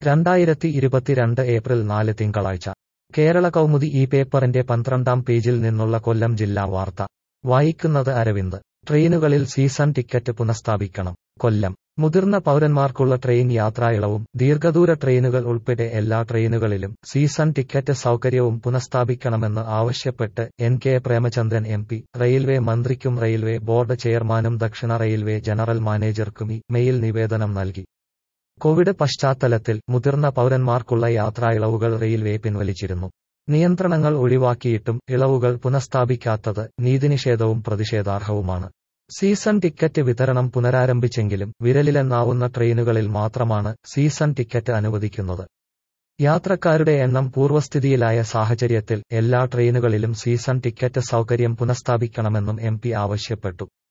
രണ്ടായിരത്തി ഇരുപത്തിരണ്ട് ഏപ്രിൽ നാല് തിങ്കളാഴ്ച കേരള കൗമുദി ഈ പേപ്പറിന്റെ പന്ത്രണ്ടാം പേജിൽ നിന്നുള്ള കൊല്ലം ജില്ലാ വാർത്ത വായിക്കുന്നത് അരവിന്ദ് ട്രെയിനുകളിൽ സീസൺ ടിക്കറ്റ് പുനഃസ്ഥാപിക്കണം കൊല്ലം മുതിർന്ന പൗരന്മാർക്കുള്ള ട്രെയിൻ യാത്രായിളവും ദീർഘദൂര ട്രെയിനുകൾ ഉൾപ്പെടെ എല്ലാ ട്രെയിനുകളിലും സീസൺ ടിക്കറ്റ് സൗകര്യവും പുനഃസ്ഥാപിക്കണമെന്ന് ആവശ്യപ്പെട്ട് N K Premachandran M P railway മന്ത്രിക്കും റെയിൽവേ ബോർഡ് ചെയർമാനും ദക്ഷിണ റെയിൽവേ ജനറൽ മാനേജർക്കും ഇ മെയിൽ നിവേദനം നൽകി കോവിഡ് പശ്ചാത്തലത്തിൽ മുതിർന്ന പൗരന്മാർക്കുള്ള യാത്രായിളവുകൾ റെയിൽവേ പിൻവലിച്ചിരുന്നു നിയന്ത്രണങ്ങൾ ഒഴിവാക്കിയിട്ടും ഇളവുകൾ പുനഃസ്ഥാപിക്കാത്തത് നീതിനിഷേധവും പ്രതിഷേധാർഹവുമാണ് സീസൺ ടിക്കറ്റ് വിതരണം പുനരാരംഭിച്ചെങ്കിലും വിരലിലെണ്ണാവുന്ന ട്രെയിനുകളിൽ മാത്രമാണ് സീസൺ ടിക്കറ്റ് അനുവദിക്കുന്നത് യാത്രക്കാരുടെ എണ്ണം പൂർവ്വസ്ഥിതിയിലായ സാഹചര്യത്തിൽ എല്ലാ ട്രെയിനുകളിലും സീസൺ ടിക്കറ്റ് സൗകര്യം പുനഃസ്ഥാപിക്കണമെന്നും എം ആവശ്യപ്പെട്ടു